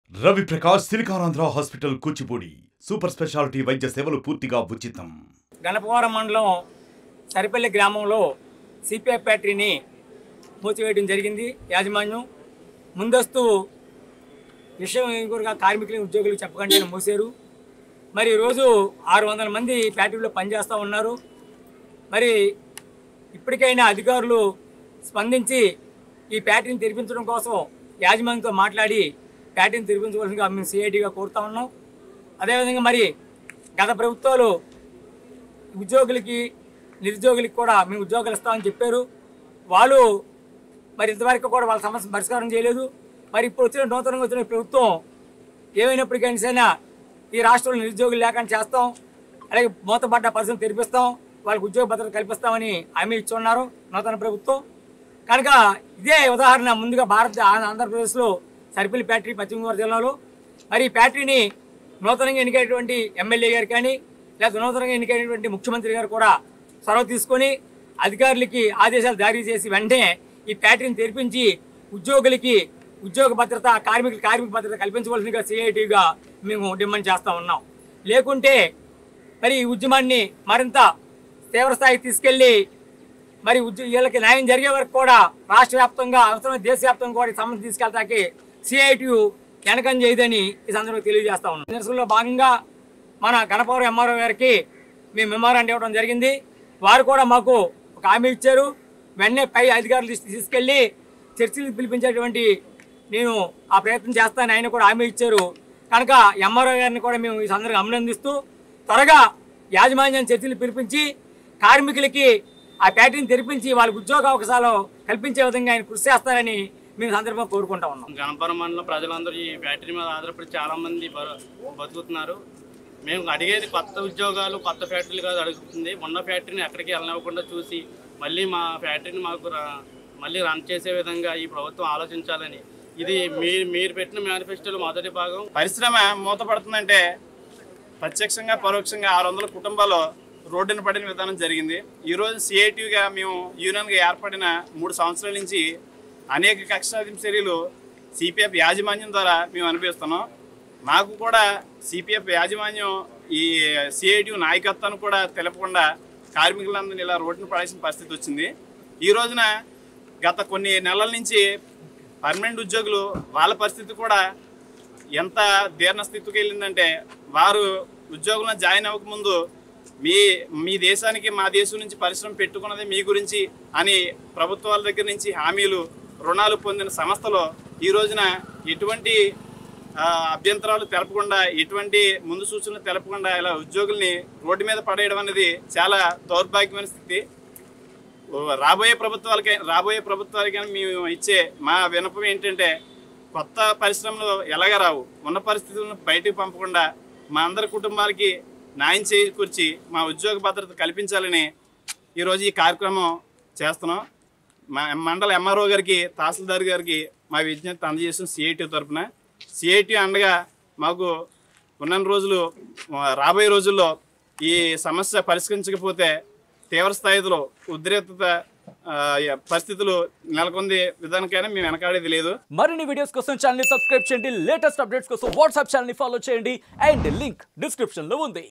Ravi Prakash SiliconAndhra hospital Kuchipudi super speciality వైద్య సేవలు పూర్తిగా ఉచితం గణపవరం మండలం సరిపల్లి గ్రామంలో సిపిఐ ఫ్యాక్టరీని మూసివేయడం జరిగింది యాజమాన్యం ముందస్తు విషయం కూడా కార్మికులు ఉద్యోగులకు చెప్పకుండా మూసారు మరి ఈరోజు ఆరు వందల మంది ఫ్యాక్టరీలో పనిచేస్తూ ఉన్నారు మరి ఇప్పటికైనా అధికారులు స్పందించి ఈ ఫ్యాక్టరీని తెరిపించడం కోసం యాజమాన్యంతో మాట్లాడి ఫ్యాక్టరీని తెరిపించవలసిందిగా మేము సిఐటిగా కోరుతా ఉన్నాం అదేవిధంగా మరి గత ప్రభుత్వాలు ఉద్యోగులకి నిరుద్యోగులకి కూడా మేము ఉద్యోగాలు ఇస్తామని చెప్పారు వాళ్ళు మరి ఇంతవరకు కూడా వాళ్ళ సమస్య పరిష్కారం చేయలేదు మరి ఇప్పుడు వచ్చిన నూతనంగా వచ్చిన ప్రభుత్వం ఏమైనప్పటికైనా ఈ రాష్ట్రంలో నిరుద్యోగులు లేకుండా చేస్తాం అలాగే మూతపడ్డ పరిస్థితులు తెరిపిస్తాం వాళ్ళకి ఉద్యోగ భద్రత కల్పిస్తామని హామీ ఇచ్చి ఉన్నారు నూతన ప్రభుత్వం కనుక ఇదే ఉదాహరణ ముందుగా భారత ఆంధ్ర- ఆంధ్రప్రదేశ్లో సరిపల్లి ఫ్యాక్టరీ పశ్చిమ గోదావరి జిల్లాలో మరి ఈ ఫ్యాక్టరీని నూతనంగా ఎన్నికైనటువంటి ఎమ్మెల్యే గారు కానీ లేదా నూతనంగా ఎన్నికైనటువంటి ముఖ్యమంత్రి గారు కూడా చొరవ తీసుకొని అధికారులకి ఆదేశాలు జారీ చేసి వెంటనే ఈ ఫ్యాక్టరీని తెరిపించి ఉద్యోగులకి ఉద్యోగ భద్రత కార్మికుల కార్మిక భద్రత కల్పించవలసిందిగా సిఐటిగా మేము డిమాండ్ చేస్తూ ఉన్నాం లేకుంటే మరి ఈ ఉద్యమాన్ని మరింత తీవ్ర స్థాయికి తీసుకెళ్ళి మరి ఉద్యో వీళ్ళకి న్యాయం జరిగే వరకు కూడా రాష్ట్ర వ్యాప్తంగా అవసరమైన దేశవ్యాప్తంగా కూడా ఈ సమస్య తీసుకెళ్ళడానికి సిఐటియు వెనకం చేయదని ఈ సందర్భంగా తెలియజేస్తా ఉన్నాం నిరసనలో భాగంగా మన గణపవరం ఎంఆర్ఓ గారికి మేము మెమోరాండం ఇవ్వడం జరిగింది వారు కూడా మాకు ఒక హామీ ఇచ్చారు వెంటనే పై అధికారులు తీసు- తీసుకెళ్ళి చర్చలు పిలిపించేటువంటి నేను ఆ ప్రయత్నం చేస్తానని ఆయన కూడా హామీ ఇచ్చారు కనుక ఎంఆర్ఓ గారిని కూడా మేము ఈ సందర్భంగా అభినందిస్తూ త్వరగా యాజమాన్యం చర్చలు పిలిపించి కార్మికులకి ఆ ఫ్యాక్టరీని తెరిపించి వాళ్ళకి ఉద్యోగ అవకాశాలు కల్పించే విధంగా ఆయన కృషి చేస్తారని మేము ఈ సందర్భంగా కోరుకుంటా ఉన్నాం గణపురం మండలం ప్రజలందరూ ఈ ఫ్యాక్టరీ మీద ఆధారపడి చాలా మంది బ- బతుకుతున్నారు మేము అడిగేది కొత్త ఉద్యోగాలు కొత్త ఫ్యాక్టరీలు కాదు అడుగుతుంది ఉన్న ఫ్యాక్టరీని ఎక్కడికి వెళ్ళనివ్వకుండా చూసి మళ్ళీ మా ఫ్యాక్టరీని మాకు రా- మళ్ళీ రన్ చేసే విధంగా ఈ ప్రభుత్వం ఆలోచించాలని ఇది మీరు మీరు పెట్టిన మేనిఫెస్టోలో మొదటి భాగం పరిశ్రమ మూతపడుతుందంటే ప్రత్యక్షంగా పరోక్షంగా ఆరు వందల కుటుంబాలు రోడ్డున పడిన విధానం జరిగింది ఈరోజు సిఐటిగా మేము యూనియన్గా ఏర్పడిన మూడు సంవత్సరాల నుంచి అనేక కక్షాధింపు చర్యలు సిపిఎఫ్ యాజమాన్యం ద్వారా మేము అనిపిస్తున్నాం మాకు కూడా సిపిఎఫ్ యాజమాన్యం ఈ సిఐటి నాయకత్వాన్ని కూడా తెలపకుండా కార్మికులందరినీ ఇలా రోడ్డున పడాల్సిన పరిస్థితి వచ్చింది ఈ రోజున గత కొన్ని నెలల నుంచి పర్మనెంట్ ఉద్యోగులు వాళ్ళ పరిస్థితి కూడా ఎంత దీర్ణ స్థితికి వెళ్ళిందంటే వారు ఉద్యోగంలో జాయిన్ అవ్వకముందు మీ మీ దేశానికి మా దేశం నుంచి పరిశ్రమ పెట్టుకున్నది మీ గురించి అని ప్రభుత్వాల దగ్గర నుంచి హామీలు రుణాలు పొందిన సంస్థలో ఈ రోజున ఎటువంటి ఆ, అభ్యంతరాలు తెలపకుండా ఎటువంటి ముందు సూచనలు తెలపకుండా ఇలా ఉద్యోగుల్ని రోడ్డు మీద పడేయడం అనేది చాలా దౌర్భాగ్యమైన స్థితి ఓ రాబోయే ప్రభుత్వాలకై రాబోయే ప్రభుత్వాలకైనా మేము ఇచ్చే మా వినపం ఏంటంటే కొత్త పరిశ్రమలు ఎలాగ రావు ఉన్న పరిస్థితులను బయటకు పంపకుండా మా అందరి కుటుంబాలకి న్యాయం చేకూర్చి మా ఉద్యోగ భద్రత కల్పించాలని ఈరోజు ఈ కార్యక్రమం చేస్తున్నాం మా మండల ఎంఆర్ఓ గారికి తహసీల్దార్ గారికి మా విజ్ఞప్తి అందజేసిన సిఐటి తరఫున సిఐటి అండగా మాకు ఉన్న రోజులు ఆ, రాబోయే రోజుల్లో ఈ సమస్య పరిష్కరించకపోతే తీవ్ర స్థాయిలో ఉద్రిక్తత ఆ, పరిస్థితులు నెలకొంది విధానికైనా మేము వెనకాడేది లేదు మరిన్ని వీడియోస్ కోసం ఛానల్ సబ్స్క్రైబ్ చేయండి లేటెస్ట్ అప్డేట్స్ కోసం వాట్సాప్ ఛానల్ ఫాలో చేయండి అండ్ లింక్ డిస్క్రిప్షన్ లో ఉంది